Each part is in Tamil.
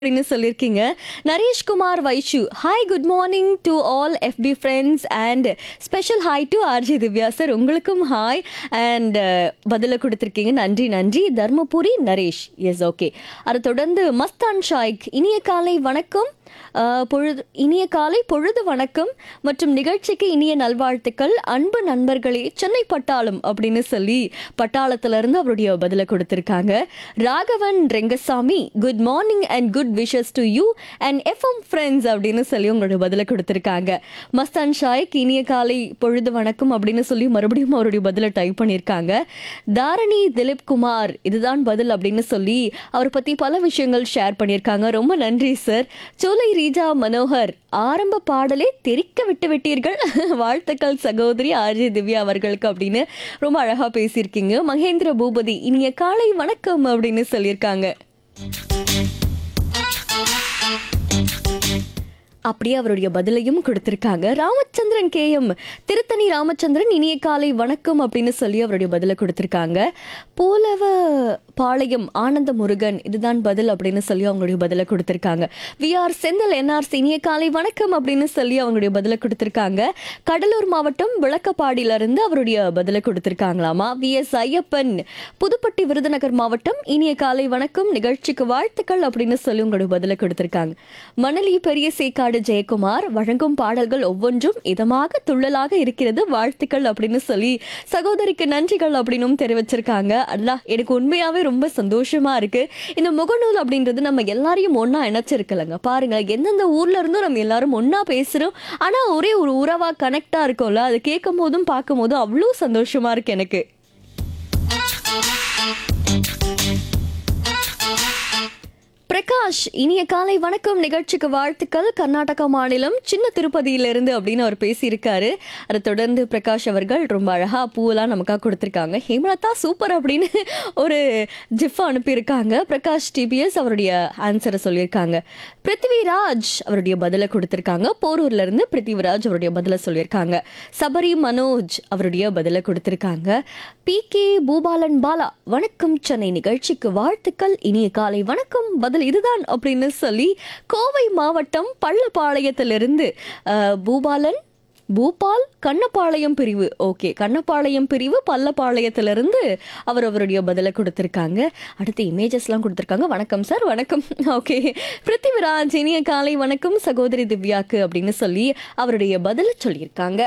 அப்படின்னு சொல்லியிருக்கீங்க Nareshkumar Vaishu hi good morning to all FM friends and special hi to RJ Divya sir உங்களுக்கும் ஹாய் அண்ட் பதில கொடுத்துருக்கீங்க நன்றி நன்றி தர்மபுரி நரேஷ் எஸ் ஓகே அதை தொடர்ந்து மஸ்தான் ஷாய்க் இனிய காலை வணக்கம் அஹ், பொழுது இனிய காலை பொழுது வணக்கம் மற்றும் நிகழ்ச்சிக்கு இனிய நல்வாழ்த்துக்கள் அன்பு நண்பர்களே சென்னை பட்டாளம் அப்படின்னு சொல்லி பட்டாளத்திலிருந்து அவருடைய பதிலை கொடுத்திருக்காங்க Raghavan Rengasamy good morning and good wishes to you and FM friends அப்படின்னு சொல்லி உங்களுடைய பதிலை கொடுத்திருக்காங்க மஸ்தான் ஷாய்க் இனிய காலை பொழுது வணக்கம் அப்படின்னு சொல்லி மறுபடியும் அவருடைய பதிலை டைப் பண்ணியிருக்காங்க தாரணி திலீப் குமார் இதுதான் பதில் அப்படின்னு சொல்லி அவரை பத்தி பல விஷயங்கள் ஷேர் பண்ணியிருக்காங்க ரொம்ப நன்றி சார் சோலை ரீஜா மனோகர் ஆரம்ப பாடலே தெரிக்க விட்டு விட்டீர்கள் வாழ்த்துக்கள் சகோதரி ஆர்ஜி திவ்யா அவர்களுக்கு அப்படின்னு ரொம்ப அழகா பேசியிருக்கீங்க மகேந்திர பூபதி இனிய காலை வணக்கம் அப்படின்னு சொல்லியிருக்காங்க அப்படியே அவருடைய பதிலையும் கொடுத்திருக்காங்க ராமச்சந்திரன் கேஎம் திருத்தணி ராமச்சந்திரன் இனிய காலை வணக்கம் அப்படின்னு சொல்லி அவருடைய பதிலை கொடுத்திருக்காங்க போலவ பாளையம் ஆனந்த முருகன் இதுதான் பதில் அப்படின்னு சொல்லி அவங்களுடைய பதிலை கொடுத்திருக்காங்க வி ஆர் செந்தில் என்ஆர்சி இனிய காலை வணக்கம் அப்படின்னு சொல்லி அவங்களுடைய பதிலை கொடுத்திருக்காங்க கடலூர் மாவட்டம் விளக்கப்பாடியிலிருந்து அவருடைய பதிலை கொடுத்திருக்காங்களாமா வி எஸ் ஐயப்பன் புதுப்பட்டி விருதுநகர் மாவட்டம் இனிய காலை வணக்கம் நிகழ்ச்சிக்கு வாழ்த்துக்கள் அப்படின்னு சொல்லி உங்களுடைய பதிலை கொடுத்திருக்காங்க மணலி பெரிய சேக்காடு ஜெயக்குமார் வழங்கும் பாடல்கள் ஒவ்வொன்றும் இதமாக துள்ளலாக இருக்கிறது வாழ்த்துக்கள் அப்படின்னு சொல்லி சகோதரிக்கு நன்றிகள் அப்படின்னும் தெரிவிச்சிருக்காங்க அல்லா எனக்கு உண்மையாவே ரொம்ப சந்தோஷமா இருக்கு இந்த முகநூல் அப்படின்றது நம்ம எல்லாரையும் ஒண்ணா இணைச்சிருக்கலங்க பாருங்க எந்தெந்த ஊர்ல இருந்தும் நம்ம எல்லாரும் ஒண்ணா பேசுறோம் ஆனா ஒரே ஒரு உறவா கனெக்டா இருக்கோம்ல அது கேட்கும் போதும் பார்க்கும் போதும் அவ்வளோ சந்தோஷமா இருக்கு எனக்கு பிரகாஷ் இனிய காலை வணக்கம் நிகழ்ச்சிக்கு வாழ்த்துக்கள் கர்நாடகா மாநிலம் சின்ன திருப்பதியிலிருந்து அப்படின்னு அவர் பேசியிருக்காரு அதை தொடர்ந்து பிரகாஷ் அவர்கள் ரொம்ப அழகா பூவெல்லாம் நமக்காக கொடுத்துருக்காங்க ஹேமலதா சூப்பர் அப்படின்னு ஒரு ஜிஃப் அனுப்பியிருக்காங்க பிரகாஷ் டிபிஎஸ் அவருடைய ஆன்சரை சொல்லியிருக்காங்க பிருத்திவிராஜ் அவருடைய பதிலை கொடுத்துருக்காங்க போரூர்ல இருந்து பிருத்திவிராஜ் அவருடைய பதிலை சொல்லியிருக்காங்க சபரி மனோஜ் அவருடைய பதிலை கொடுத்துருக்காங்க பி கே பூபாலன் பாலா வணக்கம் சென்னை நிகழ்ச்சிக்கு வாழ்த்துக்கள் இனிய காலை வணக்கம் பதில் இதுதான் அப்படின்னு சொல்லி கோவை மாவட்டம் பள்ளப்பாளையத்திலிருந்து அஹ், பூபாலன் பூபால் கண்ணப்பாளையம் பிரிவு ஓகே கண்ணப்பாளையம் பிரிவு பள்ளப்பாளையத்திலிருந்து அவர் அவருடைய பதிலை கொடுத்துருக்காங்க அடுத்து இமேஜஸ்லாம் கொடுத்துருக்காங்க வணக்கம் சார் வணக்கம் ஓகே பிருத்திவிராஜ் இனிய காலை வணக்கம் சகோதரி திவ்யாக்கு அப்படின்னு சொல்லி அவருடைய பதிலை சொல்லியிருக்காங்க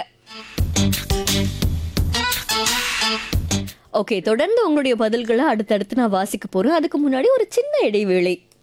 ஓகே தொடர்ந்து உங்களுடைய பதில்களை அடுத்தடுத்து நான் வாசிக்க போறேன் அதுக்கு முன்னாடி ஒரு சின்ன இடைவேளை